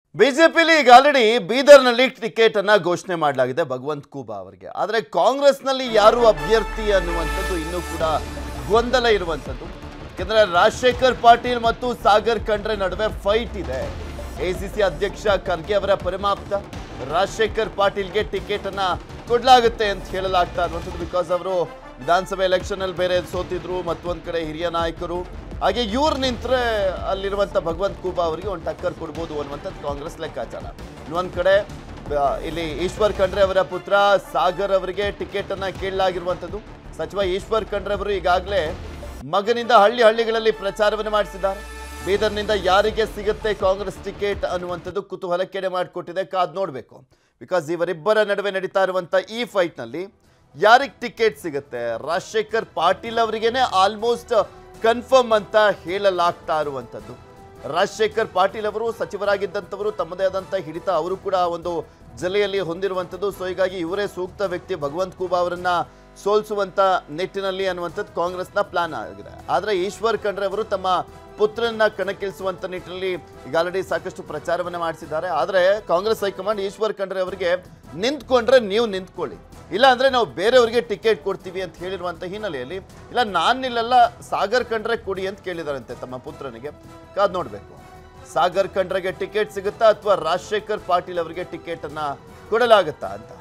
ಬಿಜೆಪಿಲಿ ಈಗ ಆಲ್ರೆಡಿ ಬೀದರ್ನಲ್ಲಿ ಟಿಕೆಟ್ ಅನ್ನ ಘೋಷಣೆ ಮಾಡಲಾಗಿದೆ ಭಗವಂತ್ ಖೂಬಾ ಅವರಿಗೆ ಆದರೆ ಕಾಂಗ್ರೆಸ್ನಲ್ಲಿ ಯಾರು ಅಭ್ಯರ್ಥಿ ಅನ್ನುವಂಥದ್ದು ಇನ್ನೂ ಕೂಡ ಗೊಂದಲ ಇರುವಂಥದ್ದು ಯಾಕಂದ್ರೆ ರಾಜಶೇಖರ್ ಪಾಟೀಲ್ ಮತ್ತು ಸಾಗರ್ ಖಂಡ್ರೆ ನಡುವೆ ಫೈಟ್ ಇದೆ ಎಸಿಸಿ ಅಧ್ಯಕ್ಷ ಖರ್ಗೆ ಅವರ ಪರಿಮಾಪ್ತ ರಾಜಶೇಖರ್ ಪಾಟೀಲ್ಗೆ ಟಿಕೆಟ್ ಅನ್ನ ಕೊಡ್ಲಾಗುತ್ತೆ ಅಂತ ಹೇಳಲಾಗ್ತಾ ಇರುವಂಥದ್ದು ಬಿಕಾಸ್ ಅವರು ವಿಧಾನಸಭೆ ಎಲೆಕ್ಷನ್ ಅಲ್ಲಿ ಬೇರೆ ಸೋತಿದ್ರು ಮತ್ತೊಂದ್ ಕಡೆ ಹಿರಿಯ ನಾಯಕರು ಹಾಗೆ ಇವ್ರು ನಿಂತ್ರೆ ಅಲ್ಲಿರುವಂತ ಭಗವಂತ್ ಖೂಬಾ ಅವರಿಗೆ ಒಂದು ಟಕ್ಕರ್ ಕೊಡ್ಬೋದು ಅನ್ನುವಂಥದ್ದು ಕಾಂಗ್ರೆಸ್ ಲೆಕ್ಕಾಚಾರ ಇನ್ನೊಂದ್ ಕಡೆ ಆ, ಇಲ್ಲಿ ಈಶ್ವರ್ ಖಂಡ್ರೆ ಅವರ ಪುತ್ರ ಸಾಗರ್ ಅವರಿಗೆ ಟಿಕೆಟ್ ಅನ್ನ ಕೇಳಲಾಗಿರುವಂಥದ್ದು ಸಚಿವ ಈಶ್ವರ್ ಖಂಡ್ರೆ ಅವರು ಈಗಾಗಲೇ ಮಗನಿಂದ ಹಳ್ಳಿ ಹಳ್ಳಿಗಳಲ್ಲಿ ಪ್ರಚಾರವನ್ನು ಮಾಡಿಸಿದ್ದಾರೆ ಬೀದರ್ನಿಂದ ಯಾರಿಗೆ ಸಿಗುತ್ತೆ ಕಾಂಗ್ರೆಸ್ ಟಿಕೆಟ್ ಅನ್ನುವಂಥದ್ದು ಕುತೂಹಲಕ್ಕೆಡೆ ಮಾಡಿಕೊಟ್ಟಿದೆ ಕಾದ್ ನೋಡಬೇಕು ಬಿಕಾಸ್ ಇವರಿಬ್ಬರ ನಡುವೆ ನಡೀತಾ ಇರುವಂಥ ಈ ಫೈಟ್ನಲ್ಲಿ ಯಾರಿಗೆ ಟಿಕೆಟ್ ಸಿಗುತ್ತೆ ರಾಜಶೇಖರ್ ಪಾಟೀಲ್ ಅವರಿಗೇನೆ ಆಲ್ಮೋಸ್ಟ್ ಕನ್ಫರ್ಮ್ ಅಂತ ಹೇಳಲಾಗ್ತಾ ಇರುವಂಥದ್ದು ರಾಜಶೇಖರ್ ಪಾಟೀಲ್ ಅವರು ಸಚಿವರಾಗಿದ್ದಂಥವರು ತಮ್ಮದೇ ಆದಂಥ ಹಿಡಿತ ಅವರು ಕೂಡ ಒಂದು ಜಿಲ್ಲೆಯಲ್ಲಿ ಹೊಂದಿರುವಂಥದ್ದು ಸೊ ಹೀಗಾಗಿ ಇವರೇ ಸೂಕ್ತ ವ್ಯಕ್ತಿ ಭಗವಂತ್ ಖೂಬಾ ಅವರನ್ನ ಸೋಲಿಸುವಂತ ನಿಟ್ಟಿನಲ್ಲಿ ಅನ್ನುವಂಥದ್ದು ಕಾಂಗ್ರೆಸ್ನ ಪ್ಲಾನ್ ಆಗಿದೆ ಆದರೆ ಈಶ್ವರ್ ಖಂಡ್ರೆ ಅವರು ತಮ್ಮ ಪುತ್ರನ್ನ ಕಣಕ್ಕಿಳಿಸುವಂತ ನಿಟ್ಟಿನಲ್ಲಿ ಈಗ ಆಲ್ರೆಡಿ ಸಾಕಷ್ಟು ಪ್ರಚಾರವನ್ನ ಮಾಡಿಸಿದ್ದಾರೆ ಆದರೆ ಕಾಂಗ್ರೆಸ್ ಹೈಕಮಾಂಡ್ ಈಶ್ವರ್ ಖಂಡ್ರೆ ಅವರಿಗೆ ನಿಂತ್ಕೊಂಡ್ರೆ ನೀವು ನಿಂತ್ಕೊಳ್ಳಿ ಇಲ್ಲ ಅಂದ್ರೆ ನಾವು ಬೇರೆಯವರಿಗೆ ಟಿಕೆಟ್ ಕೊಡ್ತೀವಿ ಅಂತ ಹೇಳಿರುವಂತ ಹಿನ್ನೆಲೆಯಲ್ಲಿ ಇಲ್ಲ ನಾನಿಲ್ಲೆಲ್ಲ ಸಾಗರ್ ಖಂಡ್ರೆ ಕೊಡಿ ಅಂತ ಕೇಳಿದಾರಂತೆ ತಮ್ಮ ಪುತ್ರನಿಗೆ ಕಾದ್ ನೋಡ್ಬೇಕು ಸಾಗರ್ ಖಂಡ್ರೆಗೆ ಟಿಕೆಟ್ ಸಿಗುತ್ತಾ ಅಥವಾ ರಾಜಶೇಖರ್ ಪಾಟೀಲ್ ಅವರಿಗೆ ಟಿಕೆಟ್ ಅನ್ನ ಕೊಡಲಾಗುತ್ತಾ ಅಂತ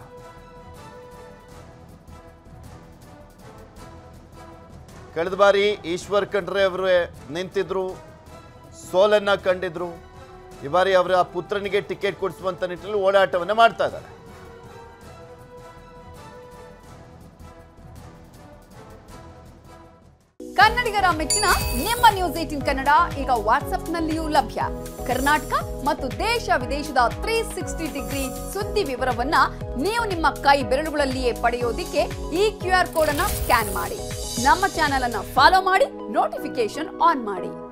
ಕಳೆದ ಬಾರಿ ಈಶ್ವರ್ ಖಂಡ್ರೆ ಅವರೇ ನಿಂತಿದ್ರು ಸೋಲನ್ನ ಕಂಡಿದ್ರು ಈ ಬಾರಿ ಅವರ ಪುತ್ರನಿಗೆ ಟಿಕೆಟ್ ಕೊಡಿಸುವಂತ ನಿಟ್ಟಿನಲ್ಲಿ ಓಡಾಟವನ್ನ ಮಾಡ್ತಾ ಇದ್ದಾರೆ ಕನ್ನಡಿಗರ ಮೆಚ್ಚಿನ ನಿಮ್ಮ ನ್ಯೂಸ್ ಏಟಿನ್ ಕನ್ನಡ ಈಗ ವಾಟ್ಸ್ಆಪ್ನಲ್ಲಿಯೂ ಲಭ್ಯ ಕರ್ನಾಟಕ ಮತ್ತು ದೇಶ ವಿದೇಶದ ತ್ರೀ ಸಿಕ್ಸ್ಟಿ ಡಿಗ್ರಿ ಸುದ್ದಿ ವಿವರವನ್ನ ನೀವು ನಿಮ್ಮ ಕೈ ಬೆರಳುಗಳಲ್ಲಿಯೇ ಪಡೆಯೋದಿಕ್ಕೆ ಈ ಕ್ಯೂ ಆರ್ ಕೋಡ್ ಅನ್ನ ಸ್ಕ್ಯಾನ್ ಮಾಡಿ ನಮ್ಮ ಚಾನೆಲ್ ಅನ್ನ ಫಾಲೋ ಮಾಡಿ ನೋಟಿಫಿಕೇಶನ್ ಆನ್ ಮಾಡಿ